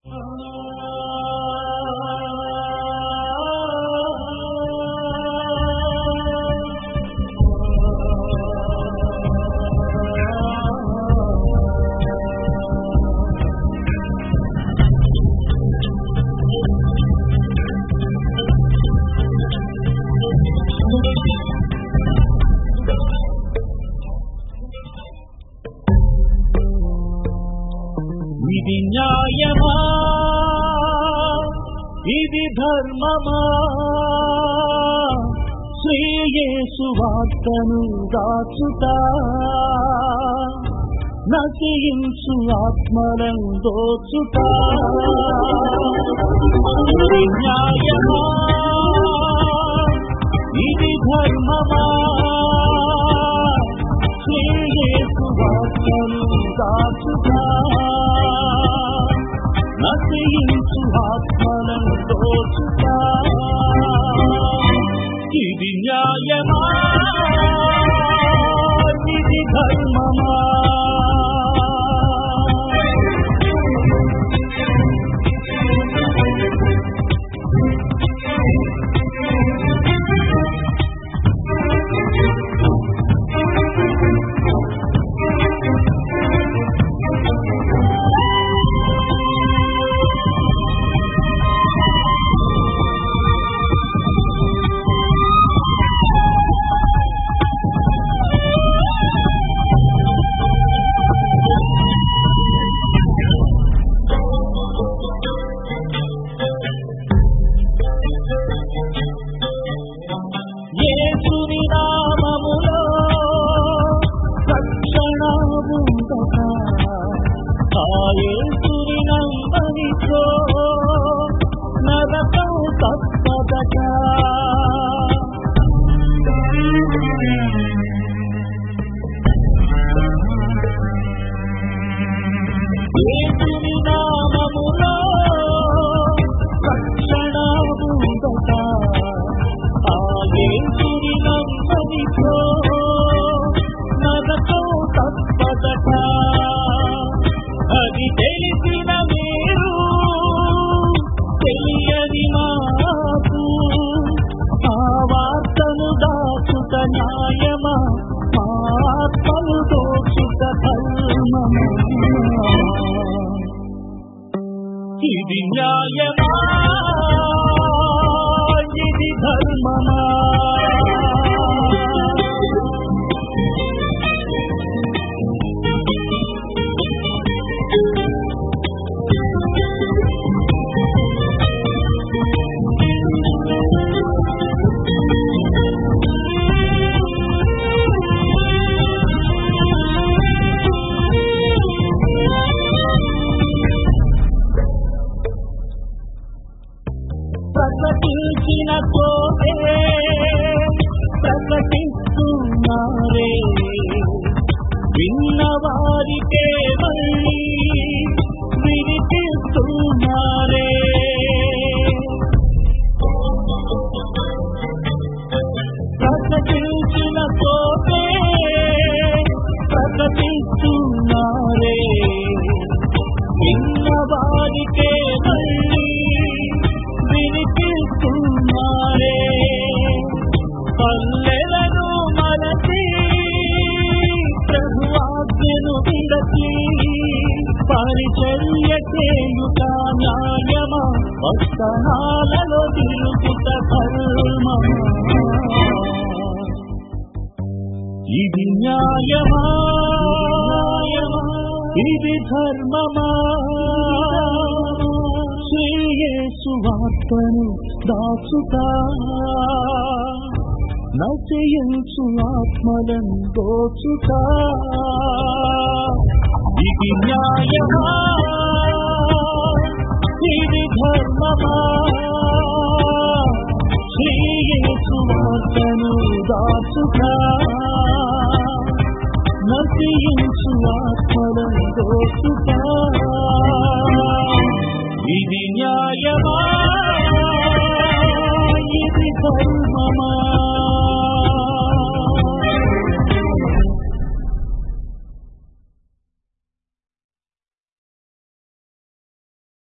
ఇది న్యాయమా ఇది ధర్మమా శ్రీయేసు వార్తను దాచుతా నశించు ఆత్మలను దోచుతా ఇది న్యాయమా ఇది ధర్మమా శ్రీయేసు వార్తను దాచుతా నశించు ఆత్మలను దోచుతా ఇది న్యాయమా ఇది ధర్మమా యేసుని నామములో రక్షణ ఉందట ఆ యేసుని నమ్మనితో నరకం తప్పదట యేసుని నామములో రక్షణ ఉందట ఆ యేసుని నమ్మనితో నరకం తప్పదట అది తెలిసిన మీరు తెలియని మాకు ఆ వార్తను దాచుట న్యాయమా ఆ ఆత్మను దోచుట ధర్మమా ఇది న్యాయమా ఇది ధర్మమా ప్రకటించిన తోటే ప్రకటిస్తున్నారే విన్న వారికే మళ్ళీ వినిపిస్తున్నారే ప్రకటించిన తోటే ప్రకటిస్తున్నారే విన్న వారికే మళ్ళీ వినిపిస్తున్నారే పల్లెలను మనసి ప్రభువాజ్ఞను విడచి పరిచర్య చేయుట న్యాయమా పట్టణాలలో తిరుగుట ధర్మమా ఇది న్యాయమా ఇది ధర్మమా శ్రేయసు వార్తను దాచుతా నశయించు ఆత్మలను దోచుతా ఇది న్యాయమా